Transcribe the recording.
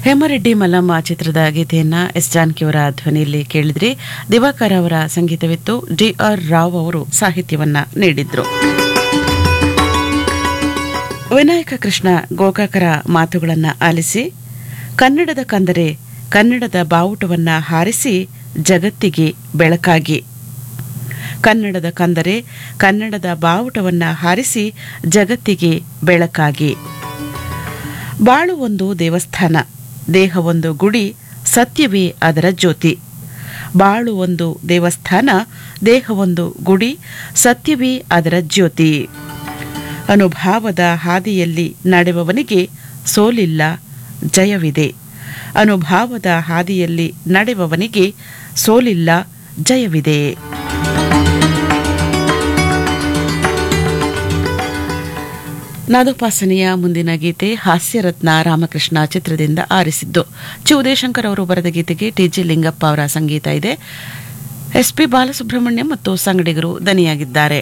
ಹೇಮರೆಡ್ಡಿ ಮಲ್ಲಮ್ಮ ಚಿತ್ರದ ಗೀತೆಯನ್ನ ಎಸ್ ಜಾನಕಿಯವರ ಧ್ವನಿಯಲ್ಲಿ ಕೇಳಿದ್ರಿ ದಿವಾಕರ್ ಅವರ ಸಂಗೀತವಿತ್ತು ಡಿ ಆರ್ ರಾವ್ ಅವರು ಸಾಹಿತ್ಯವನ್ನ ನೀಡಿದ್ರು ವಿನಾಯಕ ಕೃಷ್ಣ ಗೋಕಾಕರ ಮಾತುಗಳನ್ನ ಆಲಿಸಿ ಕನ್ನಡದ ಕಂದರೆ ಕನ್ನಡದ ಬಾವುಟವನ್ನ ಹಾರಿಸಿ ಜಗತ್ತಿಗೆ ಬೆಳಕಾಗಿ ಕನ್ನಡದ ಕಂದರೆ ಕನ್ನಡದ ಬಾವುಟವನ್ನ ಹಾರಿಸಿ ಜಗತ್ತಿಗೆ ಬೆಳಕಾಗಿ ಬಾಳು ಒಂದು ದೇವಸ್ಥಾನ ದೇಹ ಒಂದು ಗುಡಿ ಸತ್ಯವೇ ಅದರ ಜ್ಯೋತಿ ಬಾಳು ಒಂದು ದೇವಸ್ಥಾನ ದೇಹ ಒಂದು ಗುಡಿ ಸತ್ಯವೇ ಅದರ ಜ್ಯೋತಿ ಅನುಭಾವದ ಹಾದಿಯಲ್ಲಿ ನಡೆಯುವವನಿಗೆ ಸೋಲಿಲ್ಲ ಜಯವಿದೆ ಅನುಭಾವದ ಹಾದಿಯಲ್ಲಿ ನಡೆಯುವವನಿಗೆ ಸೋಲಿಲ್ಲ ಜಯವಿದೆ ನಾದೋಪಾಸನೆಯ ಮುಂದಿನ ಗೀತೆ ಹಾಸ್ಯರತ್ನ ರಾಮಕೃಷ್ಣ ಚಿತ್ರದಿಂದ ಆರಿಸಿದ್ದು ಚಿ ಉದಯಶಂಕರ್ ಅವರು ಬರೆದ ಗೀತೆಗೆ ಟಿಜಿ ಲಿಂಗಪ್ಪ ಅವರ ಸಂಗೀತ ಇದೆ ಎಸ್ಪಿ ಬಾಲಸುಬ್ರಹ್ಮಣ್ಯಂ ಮತ್ತು ಸಂಗಡಿಗರು ದನಿಯಾಗಿದ್ದಾರೆ